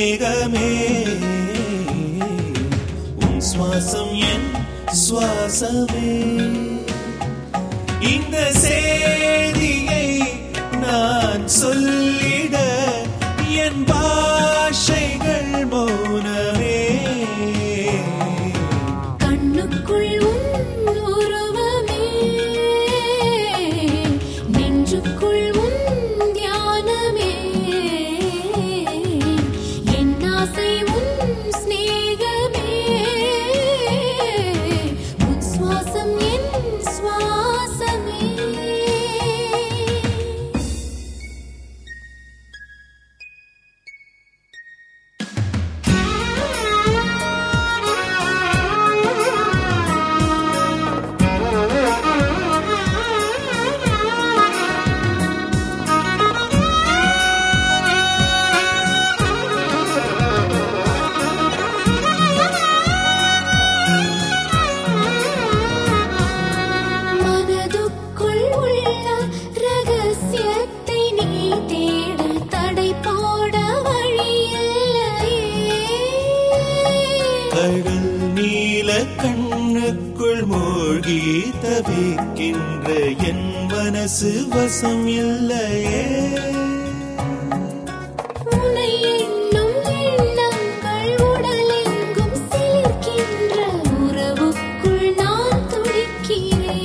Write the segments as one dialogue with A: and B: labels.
A: சிநேகமே உன் சுவாசம் என் சுவாசமே இந்த செய்தியை நான் சொல்லிட என் பாஷைகள் மௌனமே
B: கண்ணுக்குள் உன் உருவமே நெஞ்சுக்குள் உன் தியானமே என் ஆசை உன் சிநேகமே உன் சுவாசம் என் சுவாசமே மனதுக்குள் உள்ள ரகசியத்தை நீ தேட தடை போட வழியில்லையே
A: கடல் நீல கண்ணுக்குள் மூழ்கி தவிக்கின்ற என் மனசு வசம் இல்லையே
B: உன்னை எண்ணும் எண்ணங்கள் உடலெங்கும் சிலிர்க்கின்ற உறவுக்குள் நான் துடிக்கிறேன்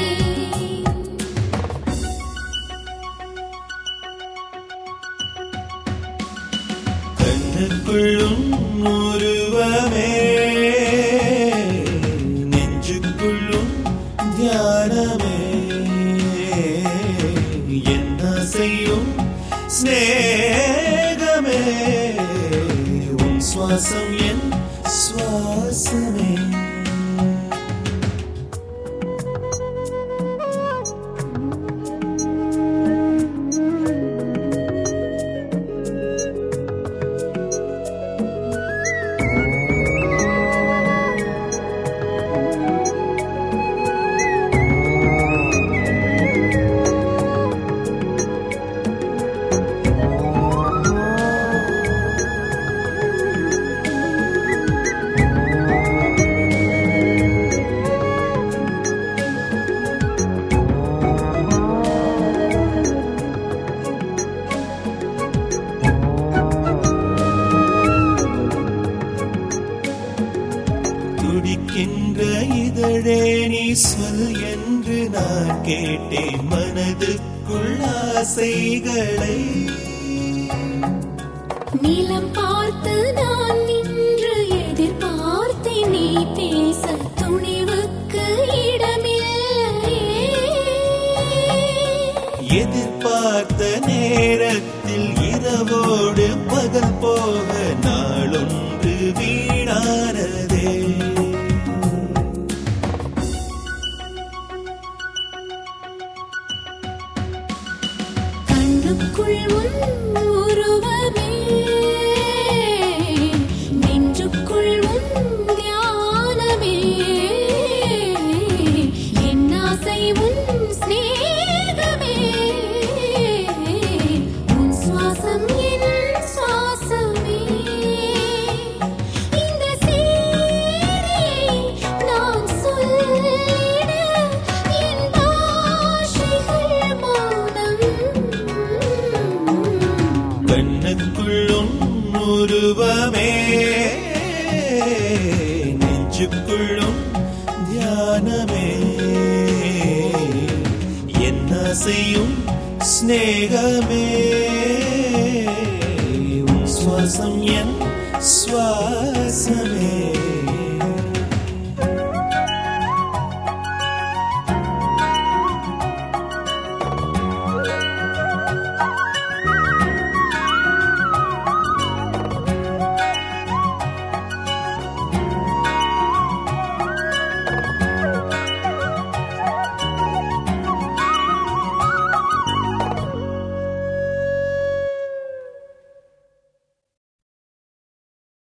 A: கண்ணுக்குள்ளும் உருவமே நெஞ்சுக்குள்ளும் தியானமே என்ன செய்யும் ஸ்நேகமே உன் சுவாசம் என் சுவாசமே துடிக்கின்ற இதழே நீ சொல் என்று நான் கேட்டேன் மனதுக்குள் ஆசைகளை
B: நிலம் பார்த்து நான் நின்று எதிர்பார்த்தேன் நீ பேச துணிவுக்கு இடமில்லையே
A: எதிர்பார்த்த நேரத்தில் இரவோடு பகல் போக நாளொன்று வீணானதே
B: கண்ணுக்குள் உன் உருவமே நெஞ்சுக்குள் உன் தியானமே என் ஆசை உன் சிநேகமே உன் சுவாசம் என் சுவாசமே இந்த செய்தியை நான் சொல்லிட என் பாஷைகள் மௌனம்
A: கண்ணுக்குள்ளும் உருவமே நெஞ்சுக்குள்ளும் தியானமே என்ன செய்யும் ஸ்நேகமே உன் சுவாசம் என் சுவாசமே